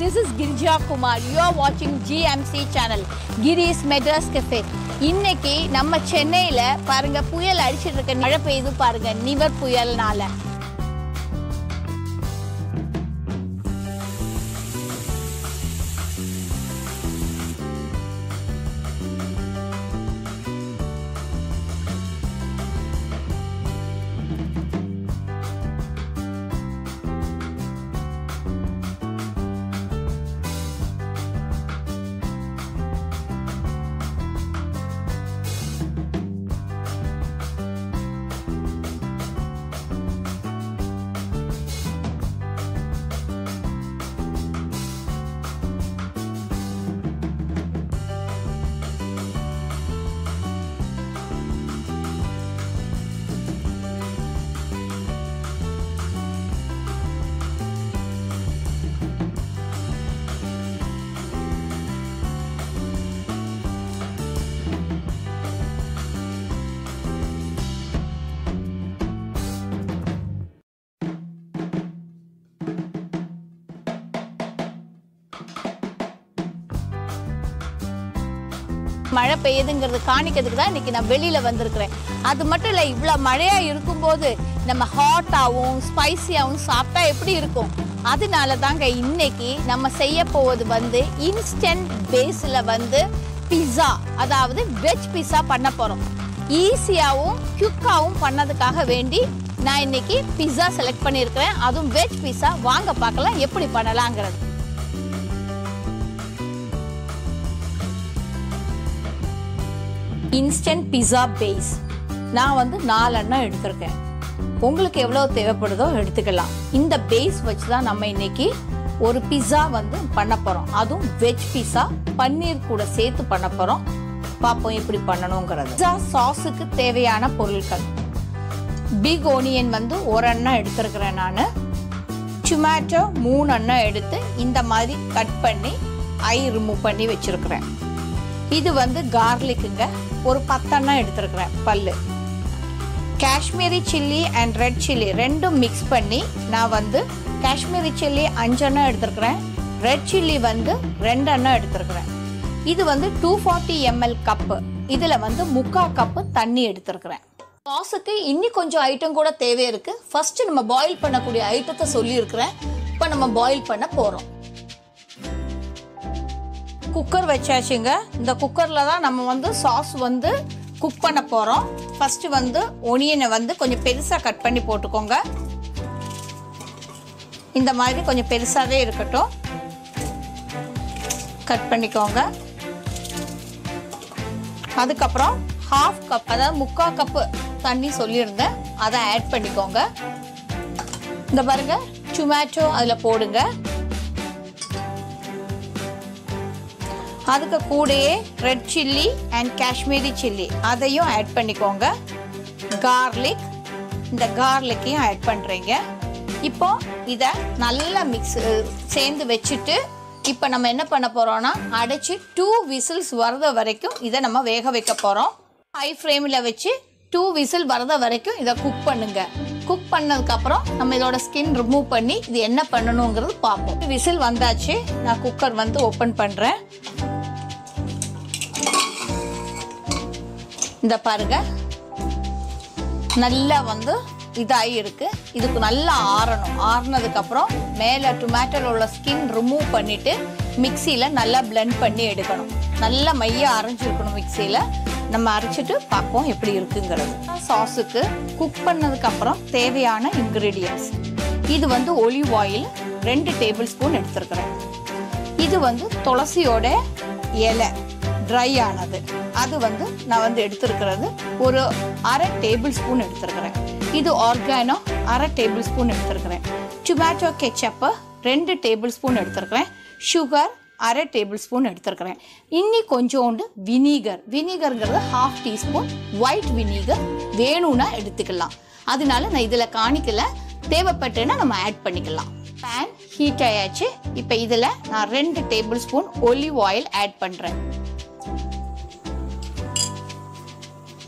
this is Girija Kumar. You are watching GMC channel, Giri's Madras Cafe. இன்னைக்கு நம்ம சென்னையில பாருங்க புயல் அடிச்சிட்டு இருக்க மழை பெய்யுது பாருங்க நிவர் புயல்னால மழை பெய்யுதுங்கிறது காணிக்கிறதுக்கு தான் இன்னைக்கு நான் வெளியில வந்திருக்கிறேன் அது மட்டும் இல்லை இவ்வளோ மழையா இருக்கும்போது நம்ம ஹாட்டாகவும் ஸ்பைசியாகவும் சாப்பிட்டா எப்படி இருக்கும் அதனால தாங்க இன்னைக்கு நம்ம செய்ய போவது வந்து இன்ஸ்டன்ட் பேஸில் வந்து பிஸா அதாவது வெஜ் பிஸா பண்ண போகிறோம் ஈஸியாகவும் குயிக்காகவும் பண்ணதுக்காக வேண்டி நான் இன்னைக்கு பிஸா செலக்ட் பண்ணியிருக்கிறேன் அதுவும் வெஜ் பிஸா வாங்க பார்க்கலாம் எப்படி பண்ணலாங்கிறது இன்ஸ்டன்ட் பிஸா பேஸ் நான் வந்து நாலு எண்ணம் எடுத்திருக்கேன் உங்களுக்கு எவ்வளோ தேவைப்படுதோ எடுத்துக்கலாம் இந்த பேஸ் வச்சு தான் நம்ம இன்னைக்கு ஒரு பிஸா வந்து பண்ண போகிறோம் அதுவும் வெஜ் பிஸா பன்னீர் கூட சேர்த்து பண்ண போகிறோம் பார்ப்போம் எப்படி பண்ணணுங்கிறது பிஸா சாஸுக்கு தேவையான பொருட்கள் பிக் ஓனியன் வந்து ஒரு எண்ணம் எடுத்திருக்கிறேன் நான் டொமேட்டோ மூணு எண்ணம் எடுத்து இந்த மாதிரி கட் பண்ணி ஐ ரிமூவ் பண்ணி வச்சிருக்கிறேன் இது வந்து கார்லிக்குங்க ஒரு பத்தெண்ணம் எடுத்திருக்கிறேன் பல்லு Kashmiri chilli and red chilli ரெண்டும் மிக்ஸ் பண்ணி நான் வந்து காஷ்மீரி சில்லி அஞ்செண்ணம் எடுத்திருக்கிறேன் ரெட் சில்லி வந்து ரெண்டு எண்ணம் எடுத்திருக்கிறேன் இது வந்து டூ ஃபார்ட்டி எம்எல் கப்பு இதில் வந்து முக்கா கப்பு தண்ணி எடுத்திருக்கிறேன் சாஸுக்கு இன்னி கொஞ்சம் ஐட்டம் கூட தேவை இருக்கு ஃபர்ஸ்ட் நம்ம பாயில் பண்ணக்கூடிய ஐட்டத்தை சொல்லியிருக்கிறேன் இப்போ நம்ம பாயில் பண்ண போகிறோம் குக்கர் வச்சாச்சுங்க இந்த குக்கரில் தான் நம்ம வந்து சாஸ் வந்து குக் பண்ண போகிறோம் ஃபஸ்ட்டு வந்து ஒனியனை வந்து கொஞ்சம் பெருசாக கட் பண்ணி போட்டுக்கோங்க இந்த மாதிரி கொஞ்சம் பெருசாகவே இருக்கட்டும் கட் பண்ணிக்கோங்க அதுக்கப்புறம் ஹாஃப் கப் அதாவது முக்கால் கப்பு தண்ணி சொல்லியிருந்தேன் அதை ஆட் பண்ணிக்கோங்க இந்த பாருங்க டொமேட்டோ அதில் போடுங்க அதுக்கு கூடயே red chilli and Kashmiri chilli அதையும் ஆட் பண்ணிக்கோங்க கார்லிக் இந்த கார்லிக்கையும் ஆட் பண்ணுறீங்க இப்போ இதை நல்லா மிக்ஸ் சேர்ந்து வச்சுட்டு இப்போ நம்ம என்ன பண்ண போகிறோம்னா அடைச்சி டூ விசில்ஸ் வரத வரைக்கும் இதை நம்ம வேக வைக்க போகிறோம் ஹை ஃப்ளேமில் வச்சு டூ விசில் வரத வரைக்கும் இதை குக் பண்ணுங்க குக் பண்ணதுக்கப்புறம் நம்ம இதோட ஸ்கின் ரிமூவ் பண்ணி இது என்ன பண்ணணுங்கிறது பார்ப்போம் விசில் வந்தாச்சு நான் குக்கர் வந்து ஓப்பன் பண்ணுறேன் இந்த பாருங்க நல்லா வந்து இதாகி இருக்கு இதுக்கு நல்லா ஆறணும் ஆறுனதுக்கு அப்புறம் மேலே டொமேட்டோல உள்ள ஸ்கின் ரிமூவ் பண்ணிட்டு மிக்சியில் நல்லா பிளெண்ட் பண்ணி எடுக்கணும் நல்லா மைய அரைஞ்சிருக்கணும் மிக்சியில் நம்ம அரைச்சிட்டு பார்ப்போம் எப்படி இருக்குங்கிறது சாஸுக்கு குக் பண்ணதுக்கு அப்புறம் தேவையான இன்க்ரீடியன்ஸ் இது வந்து ஒலிவ் ஆயில் ரெண்டு டேபிள் ஸ்பூன் எடுத்திருக்கிறேன் இது வந்து துளசியோட இலை ட்ரை ஆனது அது வந்து நான் வந்து எடுத்திருக்கிறது ஒரு அரை டேபிள் ஸ்பூன் எடுத்திருக்கிறேன் இது ஆர்கானோ அரை டேபிள் ஸ்பூன் எடுத்திருக்கிறேன் டொமேட்டோ கெச்சப்பு ரெண்டு டேபிள் ஸ்பூன் எடுத்திருக்கிறேன் சுகர் அரை டேபிள் ஸ்பூன் எடுத்திருக்கிறேன் இன்னி கொஞ்சோண்டு வினிகர் வினிகர்ங்கிறது ஹாஃப் டீஸ்பூன் ஒயிட் வினிகர் வேணும்னா எடுத்துக்கலாம் அதனால நான் இதில் காணிக்கல தேவைப்பட்டேன்னா நம்ம ஆட் பண்ணிக்கலாம் பேன் ஹீட் ஆயாச்சு இப்போ இதில் நான் ரெண்டு tablespoon olive oil add பண்ணுறேன்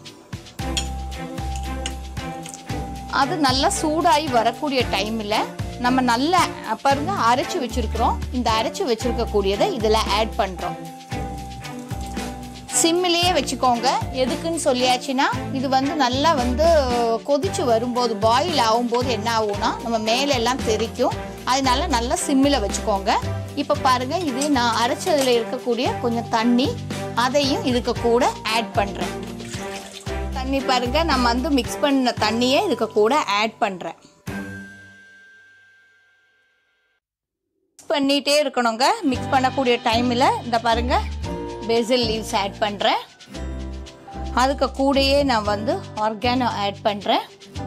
அது நல்லா சூடாகி வரக்கூடிய டைமில் நம்ம நல்லா பாருங்க அரைச்சு வச்சிருக்கிறோம் இந்த அரைச்சு வச்சிருக்கக்கூடியதை இதில் ஆட் பண்ணுறோம் சிம்மிலேயே வச்சுக்கோங்க எதுக்குன்னு சொல்லியாச்சுன்னா இது வந்து நல்லா வந்து கொதிச்சு வரும்போது பாயில் ஆகும்போது என்ன ஆகும்னா நம்ம மேலே எல்லாம் தெரிக்கும் அதனால நல்லா சிம்மில் வச்சுக்கோங்க இப்போ பாருங்க இது நான் அரைச்சதுல இருக்கக்கூடிய கொஞ்சம் தண்ணி அதையும் இதுக்கு கூட ஆட் பண்ணுறேன் தண்ணி பாருங்க நம்ம வந்து மிக்ஸ் பண்ண தண்ணியை இதுக்கு கூட ஆட் பண்ணுறேன் மிக்ஸ் பண்ணிகிட்டே இருக்கணுங்க மிக்ஸ் பண்ணக்கூடிய டைமில் இந்த பாருங்க பெசில் லீவ்ஸ் ஆட் பண்ணுறேன் அதுக்கு கூடயே நான் வந்து ஆர்கானோ ஆட் பண்ணுறேன்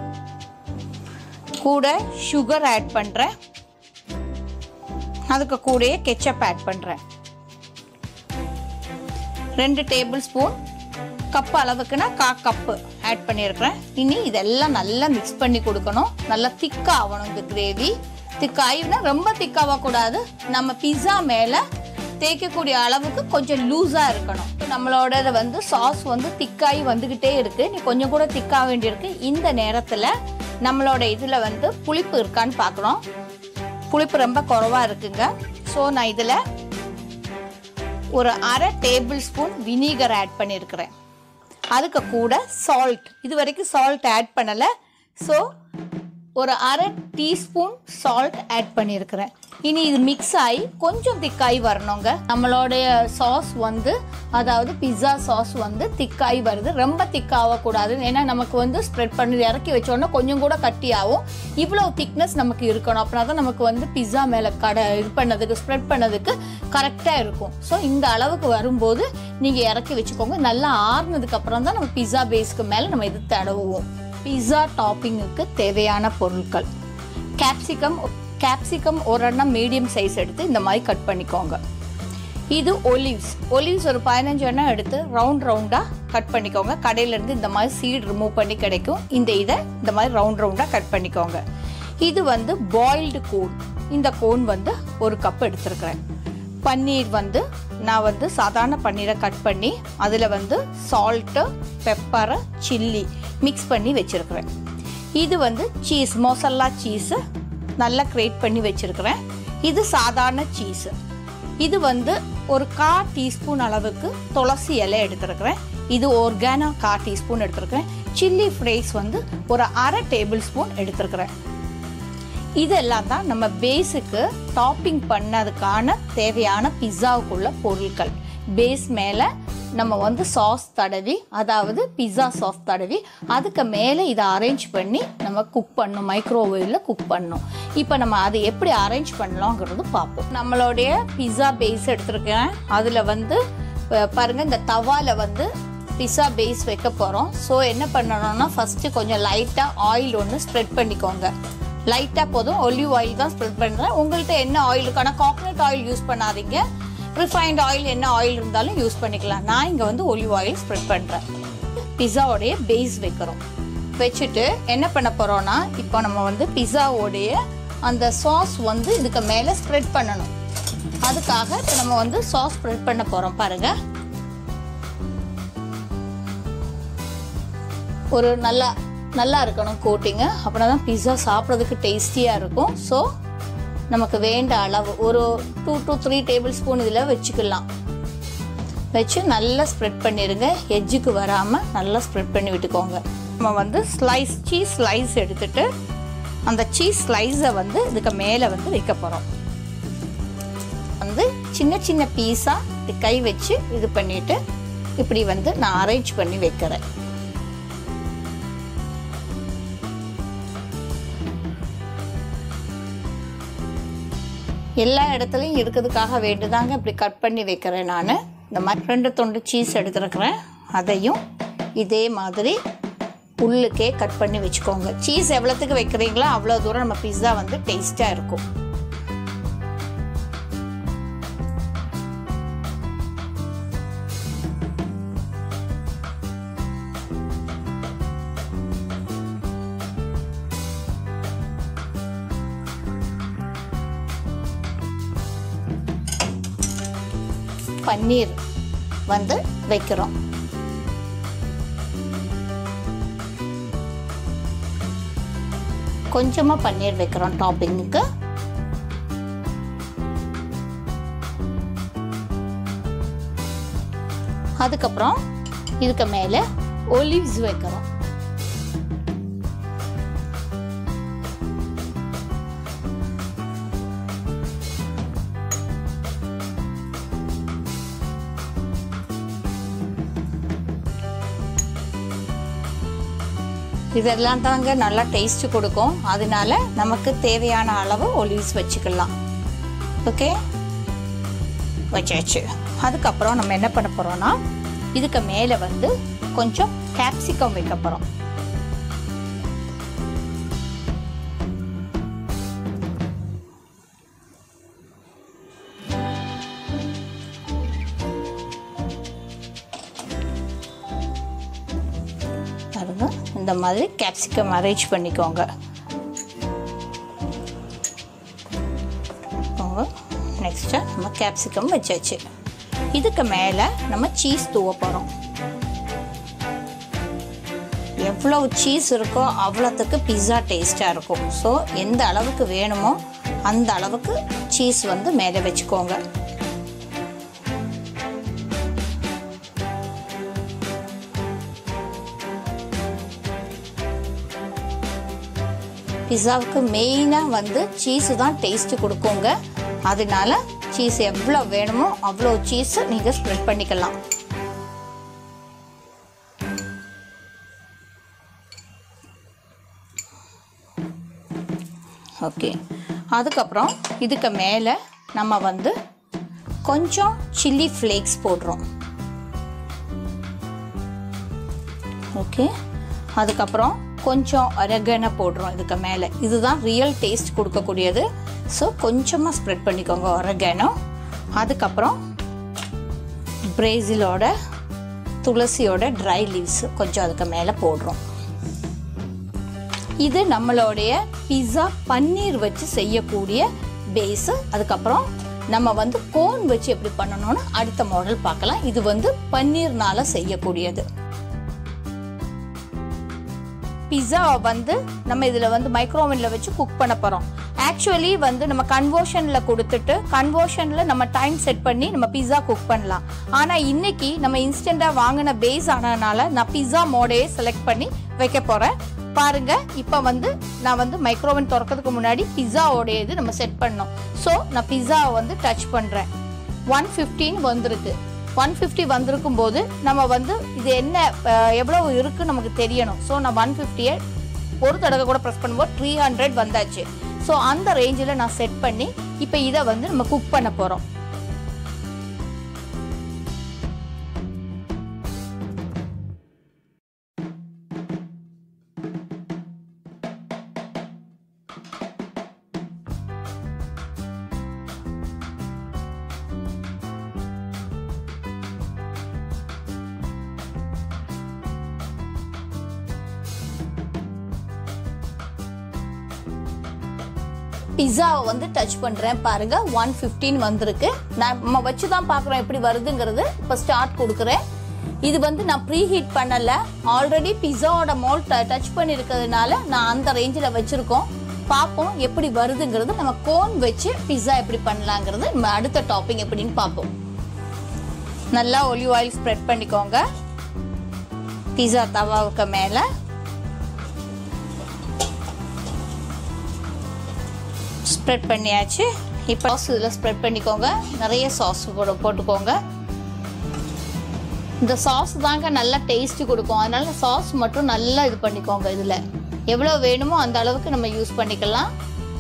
கூட சுகர் ஆட் பண்ணுறேன் அதுக்கு கூடயே கெச்சப் ஆட் பண்ணுறேன் ரெண்டு டேபிள் ஸ்பூன் கப் அளவுக்குன்னா கா கப்பு ஆட் பண்ணியிருக்கிறேன் இனி இதெல்லாம் நல்லா மிக்ஸ் பண்ணி கொடுக்கணும் நல்லா திக்காக ஆகணும் இந்த கிரேவி திக்காயினா ரொம்ப திக்காகக்கூடாது நம்ம பிஸா மேலே தேய்க்கக்கூடிய அளவுக்கு கொஞ்சம் லூஸாக இருக்கணும் நம்மளோட வந்து சாஸ் வந்து திக்காகி வந்துக்கிட்டே இருக்குது நீ கொஞ்சம் கூட திக்காக வேண்டியிருக்கு இந்த நேரத்தில் நம்மளோட இதில் வந்து புளிப்பு இருக்கான்னு பார்க்குறோம் புளிப்பு ரொம்ப குறவாக இருக்குங்க ஸோ நான் இதில் ஒரு அரை டேபிள் ஸ்பூன் வினிகர் ஆட் பண்ணியிருக்கிறேன் அதுக்கு கூட சால்ட் இது வரைக்கும் சால்ட் ஆட் பண்ணலை ஸோ ஒரு அரை டீஸ்பூன் சால்ட் ஆட் பண்ணியிருக்கிறேன் இனி இது மிக்ஸ் ஆகி கொஞ்சம் திக்காய் வரணுங்க நம்மளுடைய சாஸ் வந்து அதாவது பிஸ்ஸா சாஸ் வந்து திக்காய் வருது ரொம்ப திக்காகக்கூடாது ஏன்னா நமக்கு வந்து ஸ்ப்ரெட் பண்ணி இறக்கி வச்சோன்னா கொஞ்சம் கூட கட்டி ஆகும் இவ்வளோ திக்னஸ் நமக்கு இருக்கணும் அப்படின்னா தான் நமக்கு வந்து பிஸ்ஸா மேலே கடை இது பண்ணதுக்கு ஸ்ப்ரெட் பண்ணதுக்கு கரெக்டாக இருக்கும் ஸோ இந்த அளவுக்கு வரும்போது நீங்கள் இறக்கி வச்சுக்கோங்க நல்லா ஆறுனதுக்கு அப்புறம் தான் நம்ம பிஸ்ஸா பேஸ்க்கு மேலே நம்ம இது தடவுவோம் பிஸ்ஸா டாப்பிங்குக்கு தேவையான பொருட்கள் கேப்சிகம் கேப்சிகம் ஒரு எண்ணம் மீடியம் சைஸ் எடுத்து இந்த மாதிரி கட் பண்ணிக்கோங்க இது ஒலிவ்ஸ் ஒலிவ்ஸ் ஒரு பதினஞ்சு எண்ணம் எடுத்து ரவுண்ட் ரவுண்டாக கட் பண்ணிக்கோங்க கடையிலேருந்து இந்த மாதிரி சீட் ரிமூவ் பண்ணி கிடைக்கும் இந்த இதை இந்த மாதிரி ரவுண்ட் ரவுண்டாக கட் பண்ணிக்கோங்க இது வந்து பாயில்டு கோன் இந்த கோன் வந்து ஒரு கப் எடுத்துருக்கிறேன் பன்னீர் வந்து நான் வந்து சாதாரண பன்னீரை கட் பண்ணி அதில் வந்து சால்ட்டு பெப்பரை சில்லி மிக்ஸ் பண்ணி வச்சுருக்கிறேன் இது வந்து சீஸ் மொசல்லா சீஸு நல்லா கிரேட் பண்ணி வச்சுருக்கிறேன் இது சாதாரண சீஸு இது வந்து ஒரு கா டீஸ்பூன் அளவுக்கு துளசி இலை எடுத்துருக்கிறேன் இது ஒர்கானோ கா டீஸ்பூன் எடுத்துருக்கிறேன் சில்லி ஃப்ரைஸ் வந்து ஒரு அரை டேபிள் ஸ்பூன் எடுத்துருக்கிறேன் இதெல்லாம் தான் நம்ம பேஸுக்கு டாப்பிங் பண்ணதுக்கான தேவையான பிஸ்ஸாவுக்குள்ள பொருட்கள் பேஸ் மேலே நம்ம வந்து சாஸ் தடவி அதாவது பிஸ்ஸா சாஸ் தடவி அதுக்கு மேலே இதை அரேஞ்ச் பண்ணி நம்ம குக் பண்ணணும் மைக்ரோவேவில் குக் பண்ணணும் இப்போ நம்ம அதை எப்படி அரேஞ்ச் பண்ணலாங்கிறது பார்ப்போம் நம்மளுடைய பிஸ்ஸா பேஸ் எடுத்திருக்கேன் அதில் வந்து அஹ், பாருங்க இந்த தவால வந்து பிஸ்ஸா பேஸ் வைக்க போகிறோம் ஸோ என்ன பண்ணணும்னா ஃபஸ்ட்டு கொஞ்சம் லைட்டாக ஆயில் ஒன்று ஸ்ப்ரெட் பண்ணிக்கோங்க லைட்டாக போதும் ஒலிவ் ஆயில் தான் ஸ்ப்ரெட் பண்ணுறேன் உங்கள்கிட்ட என்ன ஆயில் இருக்கானா காக்னட் ஆயில் யூஸ் பண்ணாதீங்க ரிஃபைண்ட் ஆயில் என்ன ஆயில் இருந்தாலும் யூஸ் பண்ணிக்கலாம் நான் இங்கே வந்து ஒலிவ் ஆயில் ஸ்ப்ரெட் பண்ணுறேன் பிஸாவோடைய பேஸ் வைக்கிறோம் வச்சுட்டு என்ன பண்ண போகிறோன்னா இப்போ நம்ம வந்து பிஸாவோடைய அந்த சாஸ் வந்து இதுக்கு மேலே ஸ்ப்ரெட் பண்ணணும் அதுக்காக இப்போ நம்ம வந்து சாஸ் ஸ்ப்ரெட் பண்ண போகிறோம் பாருங்கள் ஒரு நல்லா நல்லா இருக்கணும் கோட்டிங்கு அப்படின்னா தான் பிஸ்ஸா சாப்பிட்றதுக்கு டேஸ்டியாக இருக்கும் ஸோ நமக்கு வேண்ட அளவு ஒரு two to three tablespoon இதில் வச்சுக்கலாம் வச்சு நல்லா ஸ்ப்ரெட் பண்ணிடுங்க எஜ்ஜுக்கு வராமல் நல்லா ஸ்ப்ரெட் பண்ணி விட்டுக்கோங்க நம்ம வந்து ஸ்லைஸ் சீஸ் ஸ்லைஸ் எடுத்துட்டு அந்த சீஸ் ஸ்லைஸை வந்து இதுக்கு மேலே வந்து வைக்க போகிறோம் வந்து சின்ன சின்ன பீஸாக கை வச்சு இது பண்ணிட்டு இப்படி வந்து நான் அரேஞ்ச் பண்ணி வைக்கிறேன் எல்லா இடத்துலையும் இருக்கிறதுக்காக வேண்டிதாங்க இப்படி கட் பண்ணி வைக்கிறேன் நான் இந்த மாதிரி ரெண்டு துண்டு சீஸ் எடுத்துருக்கிறேன் அதையும் இதே மாதிரி உள்ளுக்கே கட் பண்ணி வச்சுக்கோங்க சீஸ் எவ்வளோத்துக்கு வைக்கிறீங்களோ அவ்வளோ தூரம் நம்ம பிஸ்ஸா வந்து டேஸ்ட்டாக இருக்கும் பன்னீர் வந்து வைக்கிறோம் கொஞ்சமாக பன்னீர் வைக்கிறோம் டாப்பிங்க்கு அதுக்கப்புறம் இதுக்கு மேலே ஒலிவ்ஸ் வைக்கிறோம் இதெல்லாம் தாங்க நல்லா டேஸ்ட் கொடுக்கும் அதனால நமக்கு தேவையான அளவு ஒலிவ்ஸ் வச்சுக்கலாம் ஓகே வச்சாச்சு அதுக்கப்புறம் நம்ம என்ன பண்ண போகிறோம்னா இதுக்கு மேலே வந்து கொஞ்சம் கேப்சிகம் வைக்க போகிறோம் பாருங்க இந்த மாதிரி கேப்சிகம் அரேஞ்ச் பண்ணிக்கோங்க நெக்ஸ்ட்டு நம்ம கேப்சிகம் வச்சாச்சு இதுக்கு மேலே நம்ம சீஸ் தூவ போகிறோம் எவ்வளோ சீஸ் இருக்கோ அவ்வளோத்துக்கு பிஸா டேஸ்ட்டாக இருக்கும் ஸோ எந்த அளவுக்கு வேணுமோ அந்த அளவுக்கு சீஸ் வந்து மேலே வச்சுக்கோங்க பிஸாவுக்கு மெயினாக வந்து சீஸு தான் டேஸ்ட்டு கொடுக்குங்க அதனால சீஸ் எவ்வளோ வேணுமோ அவ்வளோ சீஸை நீங்கள் ஸ்ப்ரெட் பண்ணிக்கலாம் ஓகே அதுக்கப்புறம் இதுக்கு மேலே நம்ம வந்து கொஞ்சம் சில்லி ஃப்ளேக்ஸ் போடுறோம் ஓகே அதுக்கப்புறம் கொஞ்சம் அரகனை போடுறோம் இதுக்கு மேலே இதுதான் ரியல் டேஸ்ட் கொடுக்கக்கூடியது ஸோ கொஞ்சமாக ஸ்ப்ரெட் பண்ணிக்கோங்க அரகனோ அதுக்கப்புறம் பிரேசிலோட துளசியோட ட்ரை லீவ்ஸ் கொஞ்சம் அதுக்கு மேலே போடுறோம் இது நம்மளுடைய பிஸா பன்னீர் வச்சு செய்யக்கூடிய பேஸு அதுக்கப்புறம் நம்ம வந்து கோன் வச்சு எப்படி பண்ணணும்னு அடுத்த மாடல் பார்க்கலாம் இது வந்து பன்னீர்னால செய்யக்கூடியது பிஸாவை வந்து நம்ம இதில் வந்து மைக்ரோவனில் வச்சு குக் பண்ண போகிறோம் ஆக்சுவலி வந்து நம்ம கன்வர்ஷனில் கொடுத்துட்டு கன்வர்ஷனில் நம்ம டைம் செட் பண்ணி நம்ம பிஸா குக் பண்ணலாம் ஆனால் இன்னைக்கு நம்ம இன்ஸ்டண்ட்டாக வாங்கின பேஸ் ஆனதுனால நான் பிஸா மோடையே செலக்ட் பண்ணி வைக்க போகிறேன் பாருங்க இப்போ வந்து நான் வந்து மைக்ரோவன் திறக்கிறதுக்கு முன்னாடி பிஸாவோடைய இது நம்ம செட் பண்ணோம் ஸோ நான் பிஸாவை வந்து டச் பண்ணுறேன் ஒன் ஃபிஃப்டின் வந்திருக்கு ஒன் ஃபிஃப்டி வந்திருக்கும் போது நம்ம வந்து இது என்ன அஹ், எவ்வளவு இருக்குன்னு நமக்கு தெரியணும் ஸோ நான் ஒன் ஃபிஃப்டியை ஒரு தடவை கூட ப்ரெஸ் பண்ணும்போது த்ரீ ஹண்ட்ரட் வந்தாச்சு ஸோ அந்த ரேஞ்சில் நான் செட் பண்ணி இப்போ இதை வந்து நம்ம குக் பண்ண போகிறோம் பிஸாவை வந்து டச் பண்ணுறேன் பாருங்க ஒன் ஃபிஃப்டீன் வந்திருக்கு நான் நம்ம வச்சு தான் பார்க்குறோம் எப்படி வருதுங்கிறது இப்போ ஸ்டார்ட் கொடுக்குறேன் இது வந்து நான் ப்ரீ ஹீட் பண்ணலை ஆல்ரெடி பிஸாவோட மோல் டச் பண்ணியிருக்கிறதுனால நான் அந்த ரேஞ்சில் வச்சுருக்கோம் பார்ப்போம் எப்படி வருதுங்கிறது நம்ம கோன் வச்சு பிஸா எப்படி பண்ணலாங்கிறது நம்ம அடுத்த டாப்பிங் எப்படின்னு பார்ப்போம் நல்லா ஒலிவ் ஆயில் ஸ்ப்ரெட் பண்ணிக்கோங்க பிஸா தவாவுக்கு மேலே ஸ்ப்ரெட் பண்ணியாச்சு இப்போ சாஸ் இதில் ஸ்ப்ரெட் பண்ணிக்கோங்க நிறைய சாஸ் போட போட்டுக்கோங்க இந்த சாஸ் தாங்க நல்லா டேஸ்ட் கொடுக்கும் அதனால சாஸ் மட்டும் நல்லா இது பண்ணிக்கோங்க இதில் எவ்வளோ வேணுமோ அந்த அளவுக்கு நம்ம யூஸ் பண்ணிக்கலாம்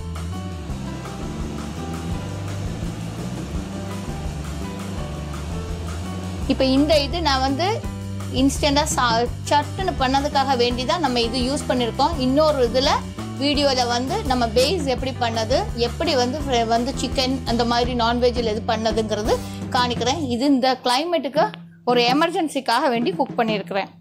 இப்போ இந்த இது நான் வந்து இன்ஸ்டண்ட்டாக சா சட்டுன்னு பண்ணதுக்காக வேண்டி தான் நம்ம இது யூஸ் பண்ணியிருக்கோம் இன்னொரு இதில் வீடியோவில் வந்து நம்ம பேஸ் எப்படி பண்ணது எப்படி வந்து fr- வந்து சிக்கன் அந்த மாதிரி நான்வெஜ்ஜில் இது பண்ணதுங்கிறது காணிக்கிறேன் இது இந்த கிளைமேட்டுக்கு ஒரு எமர்ஜென்சிக்காக வேண்டி குக் பண்ணியிருக்கிறேன்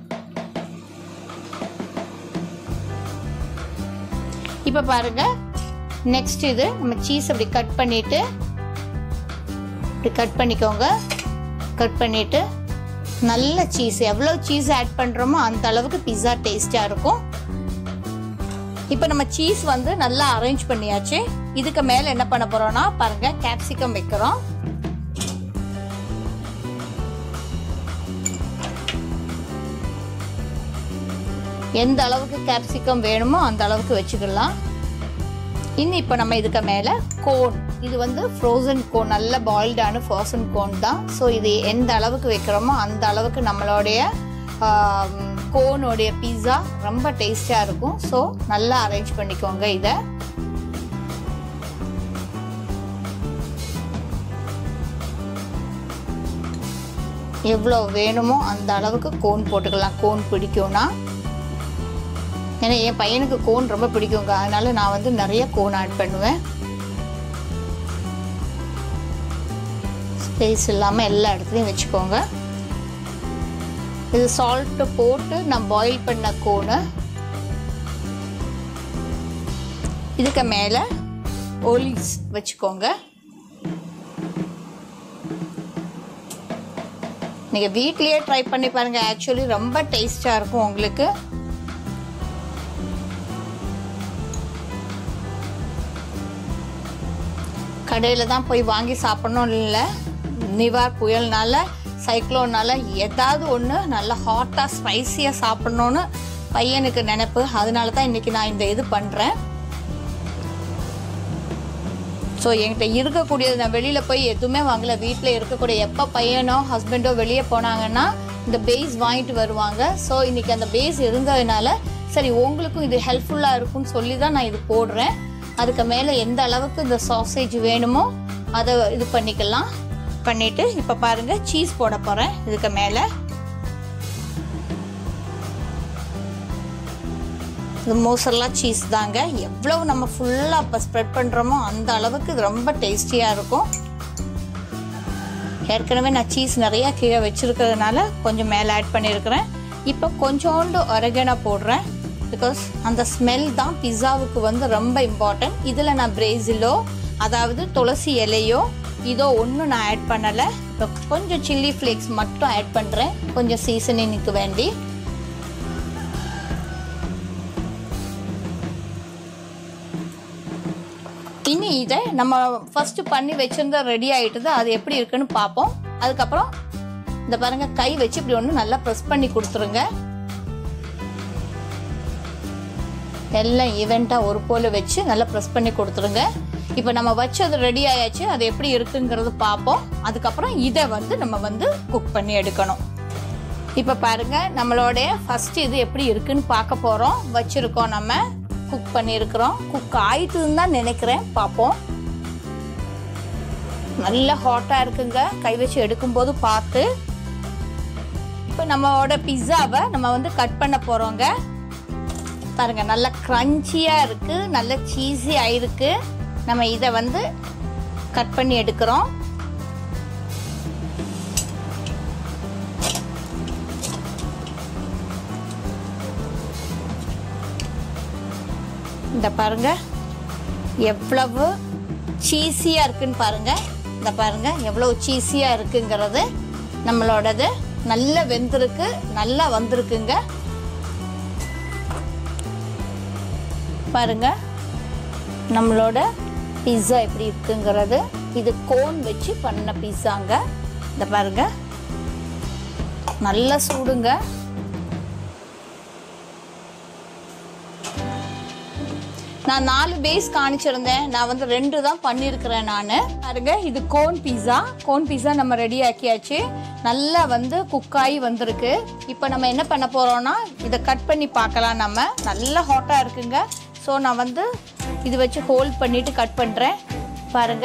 இப்போ பாருங்க நெக்ஸ்ட் இது நம்ம சீஸ் அப்படி கட் பண்ணிட்டு இப்படி கட் பண்ணிக்கோங்க கட் பண்ணிட்டு நல்ல சீஸ் எவ்வளோ சீஸ் ஆட் பண்ணுறோமோ அந்த அளவுக்கு பிஸா டேஸ்ட்டாக இருக்கும் இப்போ நம்ம சீஸ் வந்து நல்லா அரேஞ்ச் பண்ணியாச்சு இதுக்கு மேலே என்ன பண்ண போறோம்னா பாருங்க கேப்சிகம் வைக்கிறோம் எந்த அளவுக்கு கேப்சிகம் வேணுமோ அந்த அளவுக்கு வச்சுக்கலாம் இனி இப்போ நம்ம இதுக்கு மேலே கோன் இது வந்து ஃப்ரோசன் கோன் நல்ல பாயில்டான ஃப்ரோசன் கோன் தான் ஸோ இது எந்த அளவுக்கு வைக்கிறோமோ அந்த அளவுக்கு நம்மளுடைய கோனுடைய பீஸா ரொம்ப டேஸ்டியாக இருக்கும் ஸோ நல்லா அரேஞ்ச் பண்ணிக்கோங்க இதை எவ்வளோ வேணுமோ அந்த அளவுக்கு கோன் போட்டுக்கலாம் கோன் பிடிக்கும்னா ஏன்னா என் பையனுக்கு கோன் ரொம்ப பிடிக்குங்க அதனால நான் வந்து நிறைய கோன் ஆட் பண்ணுவேன் ஸ்பேஸ் இல்லாமல் எல்லா இடத்துலையும் வச்சுக்கோங்க இது சால்ட்டு போட்டு நான் பாயில் பண்ண கோனு இதுக்கு மேலே ஒலிவ்ஸ் வச்சுக்கோங்க நீங்கள் வீட்லேயே ட்ரை பண்ணி பாருங்கள் ஆக்சுவலி ரொம்ப டேஸ்ட்டாக இருக்கும் உங்களுக்கு கடையில் தான் போய் வாங்கி சாப்பிடணும் இல்லை நிவார் புயல்னால சைக்ளோனால ஏதாவது ஒன்று நல்லா ஹாட்டாக ஸ்பைசியாக சாப்பிடணுன்னு பையனுக்கு நினைப்பு அதனால தான் இன்றைக்கி நான் இந்த இது பண்ணுறேன் ஸோ என்கிட்ட இருக்கக்கூடியது நான் வெளியில் போய் எதுவுமே வாங்கல வீட்டில் இருக்கக்கூடிய எப்போ பையனோ ஹஸ்பண்டோ வெளியே போனாங்கன்னா இந்த பேஸ் வாங்கிட்டு வருவாங்க ஸோ இன்றைக்கி அந்த பேஸ் இருந்ததுனால சரி உங்களுக்கும் இது ஹெல்ப்ஃபுல்லாக இருக்கும்னு சொல்லி தான் நான் இது போடுறேன் அதுக்கு மேலே எந்த அளவுக்கு இந்த சாசேஜ் வேணுமோ அதை இது பண்ணிக்கலாம் பண்ணிவிட்டு இப்போ பாருங்கள் சீஸ் போட போகிறேன் இதுக்கு மேலே இது மோசல்லா சீஸ் தாங்க எவ்வளவு நம்ம ஃபுல்லாக இப்போ ஸ்ப்ரெட் பண்ணுறோமோ அந்த அளவுக்கு இது ரொம்ப டேஸ்டியாக இருக்கும் ஏற்கனவே நான் சீஸ் நிறையா கீழே வச்சுருக்கிறதுனால கொஞ்சம் மேலே ஆட் பண்ணியிருக்கிறேன் இப்போ கொஞ்சோண்டு ஒரகனா போடுறேன் பிகாஸ் அந்த ஸ்மெல் தான் பிஸாவுக்கு வந்து ரொம்ப இம்பார்ட்டன்ட் இதில் நான் பிரேசிலோ அதாவது துளசி இலையோ இதோ ஒன்றும் நான் ஆட் பண்ணலை இப்போ கொஞ்சம் சில்லி ஃப்ளேக்ஸ் மட்டும் ஆட் பண்ணுறேன் கொஞ்சம் சீசனிங்க்கு வேண்டி இனி இதை நம்ம ஃபர்ஸ்ட் பண்ணி வச்சிருந்த ரெடி ஆயிட்டுது அது எப்படி இருக்குன்னு பார்ப்போம் அதுக்கப்புறம் இந்த பாருங்க கை வச்சு இப்படி ஒன்று நல்லா ப்ரெஸ் பண்ணி கொடுத்துருங்க எல்லாம் ஈவெண்ட்டாக ஒரு போல வச்சு நல்லா ப்ரெஸ் பண்ணி கொடுத்துருங்க இப்போ நம்ம வச்சது ரெடி ஆயாச்சு அது எப்படி இருக்குங்கிறது பார்ப்போம் அதுக்கப்புறம் இதை வந்து நம்ம வந்து குக் பண்ணி எடுக்கணும் இப்போ பாருங்க நம்மளோட ஃபர்ஸ்ட் இது எப்படி இருக்குன்னு பார்க்க போகிறோம் வச்சுருக்கோம் நம்ம குக் பண்ணியிருக்கிறோம் குக் ஆயிட்டுன்னு தான் நினைக்கிறேன் பார்ப்போம் நல்ல ஹாட்டாக இருக்குங்க கை வச்சு எடுக்கும்போது பார்த்து இப்போ நம்மளோட பிஸ்ஸாவை நம்ம வந்து கட் பண்ண போகிறோங்க பாருங்க நல்ல க்ரன்ச்சியாக இருக்குது நல்ல சீஸி ஆயிருக்கு நம்ம இதை வந்து கட் பண்ணி எடுக்கிறோம் இந்த பாருங்க எவ்வளவு சீஸியாக இருக்குன்னு பாருங்க இந்த பாருங்க எவ்வளவு சீஸியாக இருக்குங்கிறது நம்மளோடது நல்லா வெந்திருக்கு நல்லா வந்திருக்குங்க பாருங்க நம்மளோட பிஸ்ஸா எப்படி இருக்குங்கிறது இது கோன் வச்சு பண்ண பிஸ்ஸாங்க இந்த பாருங்க நல்லா சூடுங்க நான் நாலு பேஸ் காணிச்சிருந்தேன் நான் வந்து ரெண்டு தான் பண்ணியிருக்கிறேன் நான் பாருங்க இது கோன் பீஸா கோன் பீஸா நம்ம ரெடி ஆக்கியாச்சு நல்லா வந்து குக்காகி வந்திருக்கு இப்போ நம்ம என்ன பண்ண போகிறோம்னா இதை கட் பண்ணி பார்க்கலாம் நம்ம நல்லா ஹாட்டாக இருக்குங்க ஸோ நான் வந்து இது வச்சு ஹோல்ட் பண்ணிட்டு கட் பண்ணுறேன் பாருங்க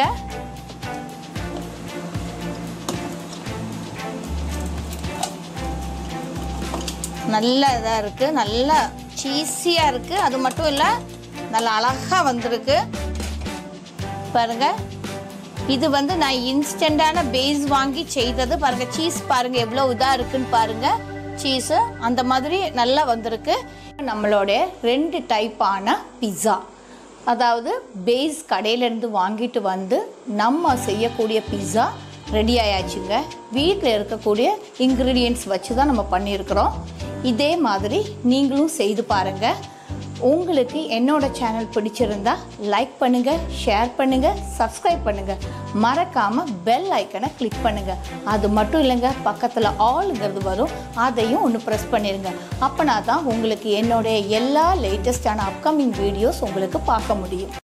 நல்ல இதாக இருக்குது நல்லா சீஸியாக இருக்குது அது மட்டும் இல்லை நல்லா அழகாக வந்திருக்கு பாருங்க இது வந்து நான் இன்ஸ்டண்ட்டான பேஸ் வாங்கி செய்தது பாருங்க சீஸ் பாருங்க எவ்வளோ இதாக இருக்குன்னு பாருங்க சீஸு அந்த மாதிரி நல்லா வந்திருக்கு நம்மளோட ரெண்டு டைப்பான பிஸா அதாவது பேஸ் கடையிலேருந்து வாங்கிட்டு வந்து நம்ம செய்யக்கூடிய பிஸா ரெடி ஆயாச்சுங்க வீட்டில் இருக்கக்கூடிய இன்க்ரீடியன்ட்ஸ் வச்சு தான் நம்ம பண்ணியிருக்கிறோம் இதே மாதிரி நீங்களும் செய்து பாருங்கள் உங்களுக்கு என்னோட சேனல் பிடிச்சிருந்தா லைக் பண்ணுங்க ஷேர் பண்ணுங்க சப்ஸ்கிரைப் பண்ணுங்க மறக்காம பெல் ஐக்கனை கிளிக் பண்ணுங்க அது மட்டும் இல்லைங்க பக்கத்தில் ஆளுங்கிறது வரும் அதையும் ஒன்று ப்ரெஸ் பண்ணிருங்க அப்பனா தான் உங்களுக்கு என்னுடைய எல்லா லேட்டஸ்டான அப்கமிங் வீடியோஸ் உங்களுக்கு பார்க்க முடியும்